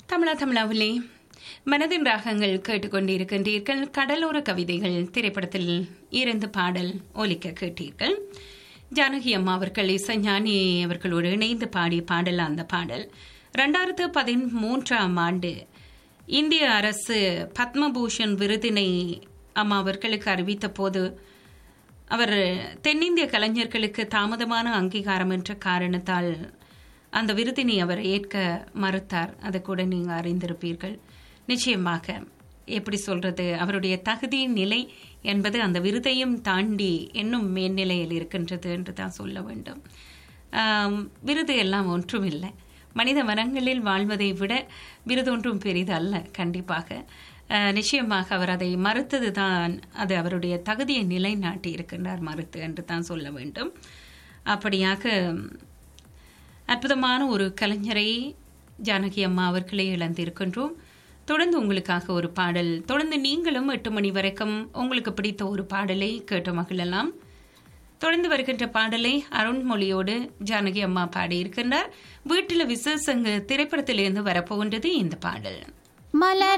தமிழா தமிழாவிலே மனதின் ராகங்கள் கேட்டுக்கொண்டிருக்கின்றீர்கள் கடலோர கவிதைகள் திரைப்படத்தில் இருந்து பாடல் ஒலிக்க கேட்டீர்கள் ஜானகி அம்மா அவர்கள் இசைஞானி அவர்களோடு இணைந்து பாடிய பாடல் அந்த பாடல் ரெண்டாயிரத்து பதிமூன்றாம் ஆண்டு இந்திய அரசு பத்மபூஷன் விருதினை அம்மா அவர்களுக்கு அறிவித்த போது அவர் தென்னிந்திய கலைஞர்களுக்கு தாமதமான அங்கீகாரம் என்ற காரணத்தால் அந்த விருதினை அவர் ஏற்க மறுத்தார் அதை கூட நீங்கள் அறிந்திருப்பீர்கள் நிச்சயமாக எப்படி சொல்றது அவருடைய தகுதி நிலை என்பது அந்த விருதையும் தாண்டி இன்னும் மேல்நிலையில் இருக்கின்றது என்று தான் சொல்ல வேண்டும் ஆம், விருது எல்லாம் ஒன்றுமில்லை மனித மனங்களில் வாழ்வதை விட விருது ஒன்றும் பெரிதல்ல கண்டிப்பாக அஹ், நிச்சயமாக அவர் அதை மறுத்தது தான் அது அவருடைய தகுதியை நிலைநாட்டி இருக்கின்றார் மறுத்து என்று தான் சொல்ல வேண்டும் அப்படியாக அற்புதமான ஒரு கலைஞரை ஜானகி அம்மா அவர்களே இழந்திருக்கின்றோம் தொடர்ந்து உங்களுக்காக ஒரு பாடல் தொடர்ந்து நீங்களும் எட்டு மணி வரைக்கும் உங்களுக்கு பிடித்த ஒரு பாடலை கேட்டு மகிழலாம் தொடர்ந்து வருகின்ற பாடலை அருண்மொழியோடு ஜானகி அம்மா பாடியிருக்கின்றார் வீட்டில் விசேஷங்க திரைப்படத்திலிருந்து வரப்போகின்றது இந்த பாடல் மலர்